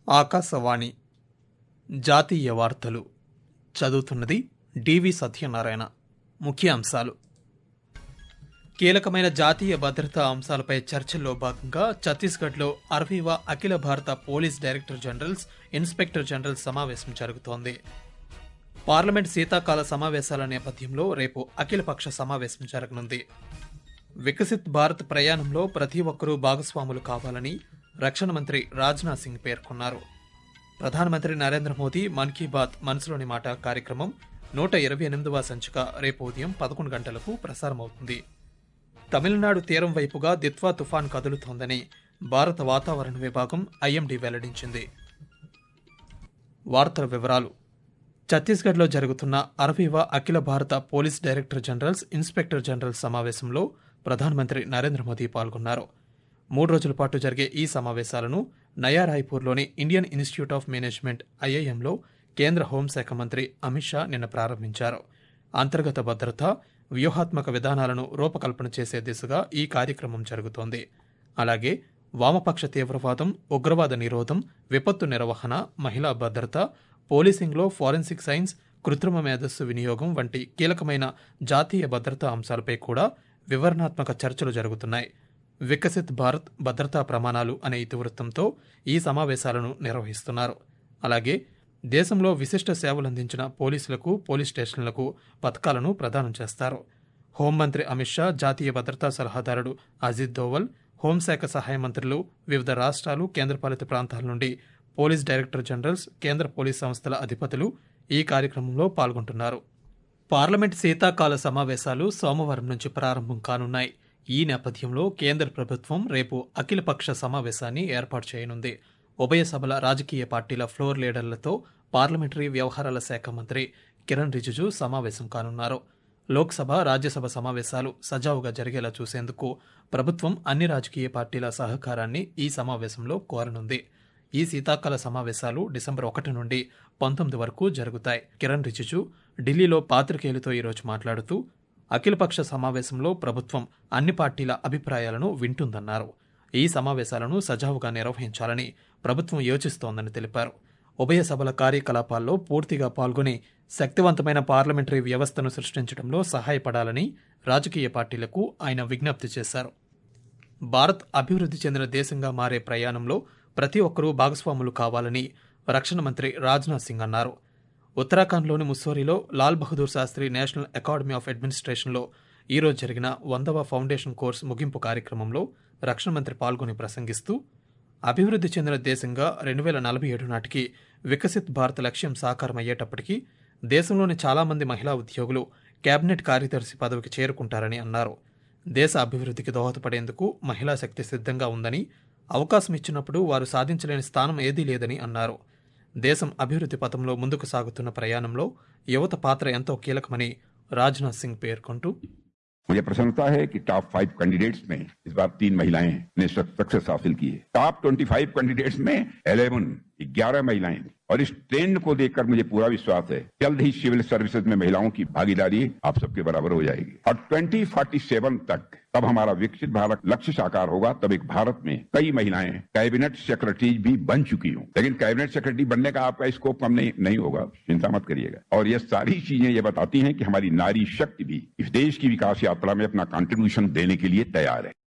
ఆకాశవాణి జాతీయ వార్తలు చదువుతున్నది డివి సత్యనారాయణ ముఖ్య అంశాలు కీలకమైన జాతీయ భద్రతా అంశాలపై చర్చల్లో భాగంగా ఛత్తీస్గఢ్లో అరవీవ అఖిల భారత police director generals inspector general సమావేశం జరుగుతోంది పార్లమెంట్ శీతాకాల సమావేశాల నేపథ్యంలో రేపు అఖిలపక్ష సమావేశం జరగనుంది వికసిత్ భారత్ ప్రయాణంలో ప్రతి ఒక్కరూ భాగస్వాములు కావాలని రక్షణ మంత్రి రాజ్నాథ్ సింగ్ పేర్కొన్నారు ప్రధానమంత్రి నరేంద్ర మోదీ మన్ కీ బాత్ మనసులోని మాట కార్యక్రమం నూట ఇరవై ఎనిమిదవ సంచిక రేపు ఉదయం పదకొండు గంటలకు ప్రసారమవుతుంది తమిళనాడు తీరం వైపుగా దిత్వా తుఫాన్ కదులుతోందని భారత వాతావరణ విభాగం ఐఎండీ వెల్లడించింది వార్తల వివరాలు ఛత్తీస్గఢ్లో జరుగుతున్న అరవీవ అఖిల భారత police director generals inspector general సమావేశంలో ప్రధానమంత్రి నరేంద్ర మోదీ పాల్గొన్నారు మూడు రోజుల పాటు జరిగే ఈ సమావేశాలను నయా రాయ్పూర్లోని ఇండియన్ ఇన్స్టిట్యూట్ ఆఫ్ మేనేజ్మెంట్ ఐఐఎంలో కేంద్ర హోంశాఖ మంత్రి అమిత్ షా నిన్న ప్రారంభించారు అంతర్గత భద్రత వ్యూహాత్మక విధానాలను రూపకల్పన చేసే దిశగా ఈ కార్యక్రమం జరుగుతోంది అలాగే వామపక్ష తీవ్రవాదం ఉగ్రవాద నిరోధం విపత్తు నిర్వహణ మహిళా భద్రత పోలీసింగ్లో ఫారెన్సిక్ సైన్స్ కృత్రిమ మేధస్సు వినియోగం వంటి కీలకమైన జాతీయ భద్రతా అంశాలపై కూడా వివరణాత్మక చర్చలు జరుగుతున్నాయి వికసిత్ భారత్ భద్రతా ప్రమాణాలు అనే ఇతివృత్తంతో ఈ సమావేశాలను నిర్వహిస్తున్నారు అలాగే దేశంలో విశిష్ట సేవలందించిన పోలీసులకు పోలీస్ స్టేషన్లకు పథకాలను ప్రదానం చేస్తారు హోంమంత్రి అమిత్ షా జాతీయ భద్రతా సలహాదారుడు అజిత్ దోవల్ హోంశాఖ సహాయ మంత్రులు వివిధ రాష్ట్రాలు కేంద్రపాలిత ప్రాంతాల నుండి పోలీస్ డైరెక్టర్ జనరల్స్ కేంద్ర పోలీస్ సంస్థల అధిపతులు ఈ కార్యక్రమంలో పాల్గొంటున్నారు పార్లమెంట్ శీతాకాల సమావేశాలు సోమవారం నుంచి ప్రారంభం కానున్నాయి ఈ నేపథ్యంలో కేంద్ర ప్రభుత్వం రేపు అఖిలపక్ష సమావేశాన్ని ఏర్పాటు చేయనుంది ఉభయ సభల రాజకీయ పార్టీల ఫ్లోర్ లీడర్లతో పార్లమెంటరీ వ్యవహారాల శాఖ మంత్రి కిరణ్ రిజిజు సమావేశం కానున్నారు లోక్సభ రాజ్యసభ సమావేశాలు సజావుగా జరిగేలా చూసేందుకు ప్రభుత్వం అన్ని రాజకీయ పార్టీల సహకారాన్ని ఈ సమావేశంలో కోరనుంది ఈ శీతాకాల సమావేశాలు డిసెంబర్ ఒకటి నుండి పంతొమ్మిది వరకు జరుగుతాయి కిరణ్ రిజిజు ఢిల్లీలో పాత్రికేయులతో ఈరోజు మాట్లాడుతూ అఖిలపక్ష సమావేశంలో ప్రభుత్వం అన్ని పార్టీల అభిప్రాయాలను వింటుందన్నారు ఈ సమావేశాలను సజావుగా నిర్వహించాలని ప్రభుత్వం యోచిస్తోందని తెలిపారు ఉభయ సభల కార్యకలాపాల్లో పూర్తిగా పాల్గొని శక్తివంతమైన పార్లమెంటరీ వ్యవస్థను సృష్టించడంలో సహాయపడాలని రాజకీయ పార్టీలకు ఆయన విజ్ఞప్తి చేశారు భారత్ అభివృద్ధి చెందిన దేశంగా మారే ప్రయాణంలో ప్రతి ఒక్కరూ భాగస్వాములు కావాలని రక్షణ మంత్రి రాజ్నాథ్ సింగ్ అన్నారు ఉత్తరాఖండ్లోని ముస్సోరిలో Lal Bahadur Shastri national academy of అడ్మినిస్ట్రేషన్లో ఈరోజు జరిగిన వందవ ఫౌండేషన్ కోర్సు ముగింపు కార్యక్రమంలో రక్షణ మంత్రి పాల్గొని ప్రసంగిస్తూ అభివృద్ధి చెందిన దేశంగా రెండు వేల నలభై ఏడు నాటికి వికసిత్ భారత్ లక్ష్యం సాకారమయ్యేటప్పటికీ దేశంలోని చాలామంది మహిళా ఉద్యోగులు కేబినెట్ కార్యదర్శి పదవికి చేరుకుంటారని అన్నారు దేశ అభివృద్ధికి దోహదపడేందుకు మహిళా శక్తి సిద్ధంగా ఉందని అవకాశం ఇచ్చినప్పుడు వారు సాధించలేని స్థానం ఏదీ లేదని అన్నారు దేశం అభివృద్ధి పథంలో ముందుకు సాగుతున్న ప్రయాణంలో యువత పాత్ర ఎంతో కీలకమని రాజ్నాథ్ సింగ్ పేర్కొంటూ मुझे प्रसन्नता है कि टॉप फाइव कैंडिडेट्स में इस बार तीन महिलाएं ने सक्सेस हासिल की है टॉप ट्वेंटी फाइव कैंडिडेट्स में इलेवन ग्यारह महिलाएं थी और इस ट्रेंड को देखकर मुझे पूरा विश्वास है जल्द ही सिविल सर्विसेज में महिलाओं की भागीदारी आप सबके बराबर हो जाएगी और ट्वेंटी फोर्टी सेवन तक तब हमारा विकसित भारत लक्ष्य साकार होगा तब एक भारत में कई महिलाएं कैबिनेट सेक्रेटरीज भी बन चुकी हूं लेकिन कैबिनेट सेक्रेटरी बनने का आपका स्कोप कम नहीं नहीं होगा चिंता मत करिएगा और ये सारी चीजें ये बताती हैं कि हमारी नारी शक्ति भी इस देश की विकास यात्रा में अपना कंट्रीब्यूशन देने के लिए तैयार है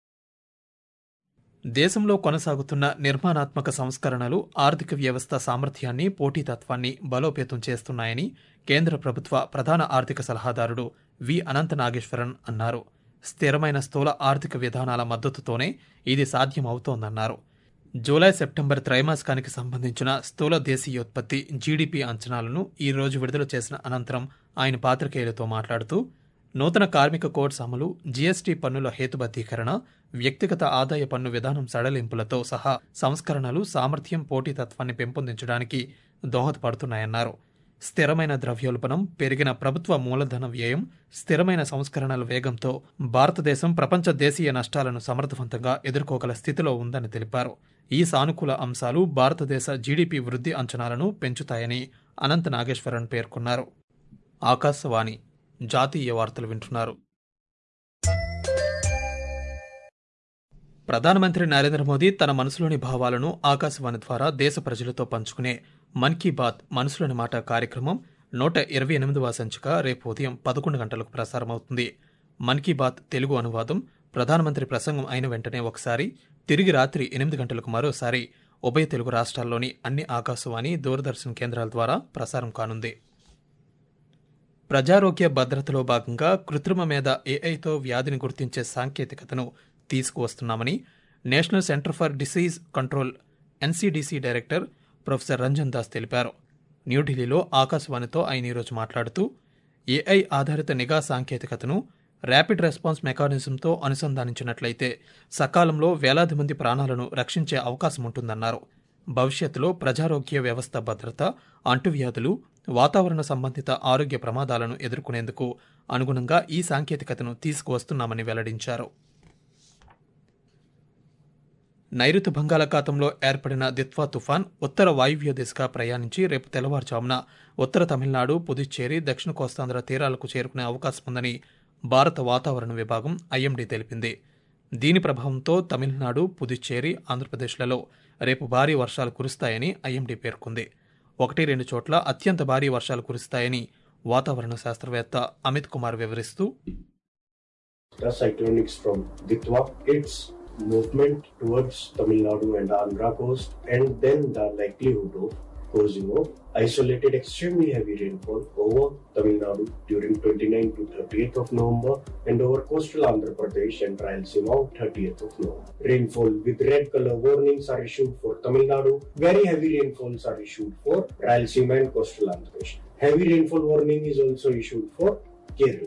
దేశంలో కొనసాగుతున్న నిర్మాణాత్మక సంస్కరణలు ఆర్థిక వ్యవస్థ సామర్థ్యాన్ని పోటీతత్వాన్ని బలోపేతం చేస్తున్నాయని కేంద్ర ప్రభుత్వ ప్రధాన ఆర్థిక సలహాదారుడు వి అనంత నాగేశ్వరన్ అన్నారు స్థిరమైన స్థూల ఆర్థిక విధానాల మద్దతుతోనే ఇది సాధ్యమవుతోందన్నారు జూలై సెప్టెంబర్ త్రైమాసికానికి సంబంధించిన స్థూల దేశీయోత్పత్తి జీడీపీ అంచనాలను ఈ రోజు విడుదల చేసిన అనంతరం ఆయన పాత్రికేయులతో మాట్లాడుతూ నూతన కార్మిక కోడ్స్ అమలు జీఎస్టీ పన్నుల హేతుబద్ధీకరణ వ్యక్తిగత ఆదాయ పన్ను విధానం సడలింపులతో సహా సంస్కరణలు సామర్థ్యం పోటీతత్వాన్ని పెంపొందించడానికి దోహదపడుతున్నాయన్నారు స్థిరమైన ద్రవ్యోల్బణం పెరిగిన ప్రభుత్వ మూలధన వ్యయం స్థిరమైన సంస్కరణల వేగంతో భారతదేశం ప్రపంచ దేశీయ నష్టాలను సమర్థవంతంగా ఎదుర్కోగల స్థితిలో ఉందని తెలిపారు ఈ సానుకూల అంశాలు భారతదేశ జీడీపీ వృద్ధి అంచనాలను పెంచుతాయని అనంత నాగేశ్వరన్ పేర్కొన్నారు ఆకాశవాణి జాతీయ వార్తలు వింటున్నారు ప్రధానమంత్రి నరేంద్ర మోదీ తన మనసులోని భావాలను ఆకాశవాణి ద్వారా దేశ ప్రజలతో పంచుకునే మన్ కీ బాత్ మనసులోని మాట కార్యక్రమం నూట ఇరవై ఎనిమిదవ సంచిక రేపు ఉదయం పదకొండు గంటలకు ప్రసారమవుతుంది మన్ కీ బాత్ తెలుగు అనువాదం ప్రధానమంత్రి ప్రసంగం అయిన వెంటనే ఒకసారి తిరిగి రాత్రి ఎనిమిది గంటలకు మరోసారి ఉభయ తెలుగు రాష్ట్రాల్లోని అన్ని ఆకాశవాణి దూరదర్శన్ కేంద్రాల ద్వారా ప్రసారం కానుంది ప్రజారోగ్య భద్రతలో భాగంగా కృత్రిమ మీద ఏఐతో వ్యాధిని గుర్తించే సాంకేతికతను తీసుకువస్తున్నామని national centre for disease control NCDC director professor Ranjan Das తెలిపారు న్యూఢిల్లీలో ఆకాశవాణితో ఆయన ఈరోజు మాట్లాడుతూ ఏఐ ఆధారిత నిఘా సాంకేతికతను ర్యాపిడ్ రెస్పాన్స్ మెకానిజంతో అనుసంధానించినట్లయితే సకాలంలో వేలాది మంది ప్రాణాలను రక్షించే అవకాశం ఉంటుందన్నారు భవిష్యత్తులో ప్రజారోగ్య వ్యవస్థ భద్రత అంటువ్యాధులు వాతావరణ సంబంధిత ఆరోగ్య ప్రమాదాలను ఎదుర్కొనేందుకు అనుగుణంగా ఈ సాంకేతికతను తీసుకువస్తున్నామని వెల్లడించారు నైరుతి బంగాళాఖాతంలో ఏర్పడిన దిత్వా తుఫాన్ ఉత్తర వాయువ్య దిశగా ప్రయాణించి రేపు తెల్లవారుజామున ఉత్తర తమిళనాడు పుదుచ్చేరి దక్షిణ కోస్తాంధ్ర తీరాలకు చేరుకునే అవకాశం ఉందని భారత వాతావరణ విభాగం ఐఎండీ తెలిపింది దీని ప్రభావంతో తమిళనాడు పుదుచ్చేరి ఆంధ్రప్రదేశ్లలో రేపు భారీ వర్షాలు కురుస్తాయని ఐఎండీ పేర్కొంది ఒకటి రెండు చోట్ల అత్యంత భారీ వర్షాలు కురుస్తాయని వాతావరణ శాస్త్రవేత్త అమిత్ కుమార్ వివరిస్తూ the cyclonics from Ditwa, its movement towards Tamil Nadu and Andhra coast, and then the likelihood of causing of isolated extremely heavy rainfall over Tamil Nadu during 29 to 30th of November and over coastal Andhra Pradesh and Rayalaseema on 30th of November. Rainfall with red color warnings are issued for Tamil Nadu. Very heavy rainfalls are issued for Rayalaseema and coastal Andhra Pradesh. Heavy rainfall warning is also issued for Kerala.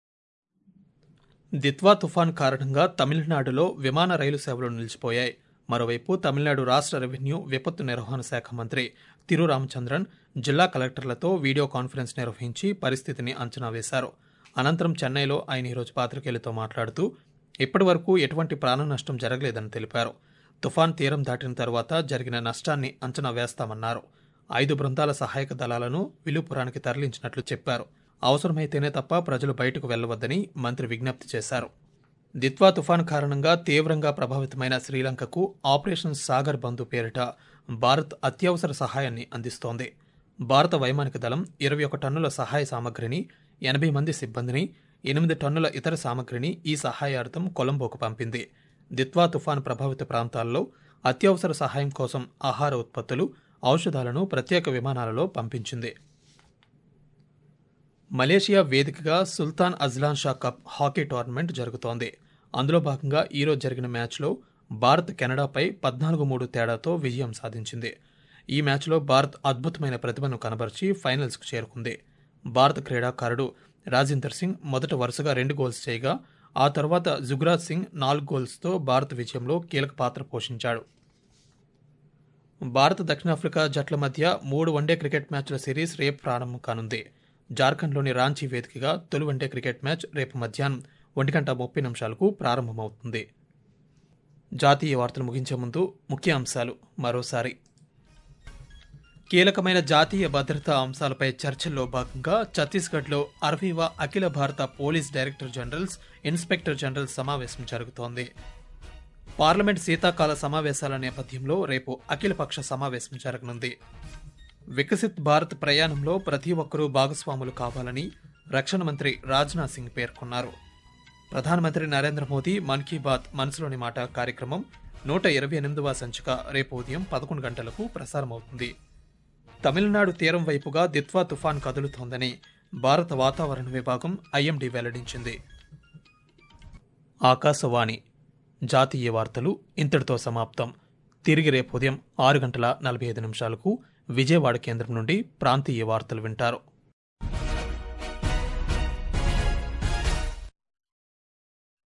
Ditwah తుఫాన్ కారణంగా తమిళనాడులో విమాన రైలు సేవలు నిలిచిపోయాయి మరోవైపు తమిళనాడు రాష్ట్ర revenue విపత్తు నిర్వహణ శాఖ మంత్రి తిరు రామచంద్రన్ జిల్లా కలెక్టర్లతో వీడియో కాన్ఫరెన్స్ నిర్వహించి పరిస్థితిని అంచనా వేశారు అనంతరం చెన్నైలో ఆయన ఈరోజు పాత్రికేయులతో మాట్లాడుతూ ఇప్పటి వరకు ఎటువంటి ప్రాణ నష్టం జరగలేదని తెలిపారు తుఫాన్ తీరం దాటిన తర్వాత జరిగిన నష్టాన్ని అంచనా వేస్తామన్నారు ఐదు బృందాల సహాయక దళాలను విలుపురానికి తరలించినట్లు చెప్పారు అవసరమైతేనే తప్ప ప్రజలు బయటకు వెళ్లవద్దని మంత్రి విజ్ఞప్తి చేశారు దిత్వా తుఫాన్ కారణంగా తీవ్రంగా ప్రభావితమైన శ్రీలంకకు ఆపరేషన్ సాగర్ బంధు పేరిట భారత్ అత్యవసర సహాయాన్ని అందిస్తోంది భారత వైమానిక దళం ఇరవై ఒక టన్నుల సహాయ సామగ్రిని ఎనభై మంది సిబ్బందిని ఎనిమిది టన్నుల ఇతర సామగ్రిని ఈ సహాయార్థం కొలంబోకు పంపింది దిత్వా తుఫాన్ ప్రభావిత ప్రాంతాల్లో అత్యవసర సహాయం కోసం ఆహార ఉత్పత్తులు ఔషధాలను ప్రత్యేక విమానాలలో పంపించింది మలేషియా వేదికగా Sultan Azlan Shah cup hockey tournament జరుగుతోంది అందులో భాగంగా ఈరోజు జరిగిన మ్యాచ్లో భారత్ కెనడాపై పద్నాలుగు మూడు తేడాతో విజయం సాధించింది ఈ మ్యాచ్లో భారత్ అద్భుతమైన ప్రతిభను కనబరిచి ఫైనల్స్కు చేరుకుంది భారత క్రీడాకారుడు రాజేందర్ సింగ్ మొదట వరుసగా రెండు గోల్స్ చేయగా ఆ తర్వాత జుగ్రాజ్ సింగ్ నాలుగు గోల్స్తో భారత్ విజయంలో కీలక పాత్ర పోషించాడు భారత దక్షిణాఫ్రికా జట్ల మధ్య మూడు వన్డే క్రికెట్ మ్యాచ్ల సిరీస్ రేపు ప్రారంభం కానుంది జార్ఖండ్లోని రాంచీ వేదికగా తొలి వన్డే క్రికెట్ మ్యాచ్ రేపు మధ్యాహ్నం ఒంటి గంట ముప్పై నిమిషాలకు ప్రారంభమవుతుంది జాతీయ వార్తలు ముగించే ముందు ముఖ్య అంశాలు మరోసారి కీలకమైన జాతీయ భద్రతా అంశాలపై చర్చల్లో భాగంగా ఛత్తీస్గఢ్లో అరవీవ అఖిల భారత police director generals inspector general సమావేశం జరుగుతోంది పార్లమెంట్ శీతాకాల సమావేశాల నేపథ్యంలో రేపు అఖిలపక్ష సమావేశం జరగనుంది వికసిత్ భారత్ ప్రయాణంలో ప్రతి ఒక్కరూ భాగస్వాములు కావాలని రక్షణ మంత్రి రాజ్నాథ్ సింగ్ పేర్కొన్నారు ప్రధానమంత్రి నరేంద్ర మోదీ మన్ కీ బాత్ మనసులోని మాట కార్యక్రమం నూట ఇరవై ఎనిమిదవ సంచిక రేపు ఉదయం పదకొండు గంటలకు ప్రసారమవుతుంది తమిళనాడు తీరం వైపుగా దిత్వా తుఫాన్ కదులుతోందని భారత వాతావరణ విభాగం ఐఎండీ వెల్లడించింది ఆకాశవాణి జాతీయ వార్తలు ఇంతటితో సమాప్తం తిరిగి రేపు ఉదయం ఆరు గంటల నలభై ఐదు నిమిషాలకు విజయవాడ కేంద్రం నుండి ప్రాంతీయ వార్తలు వింటారు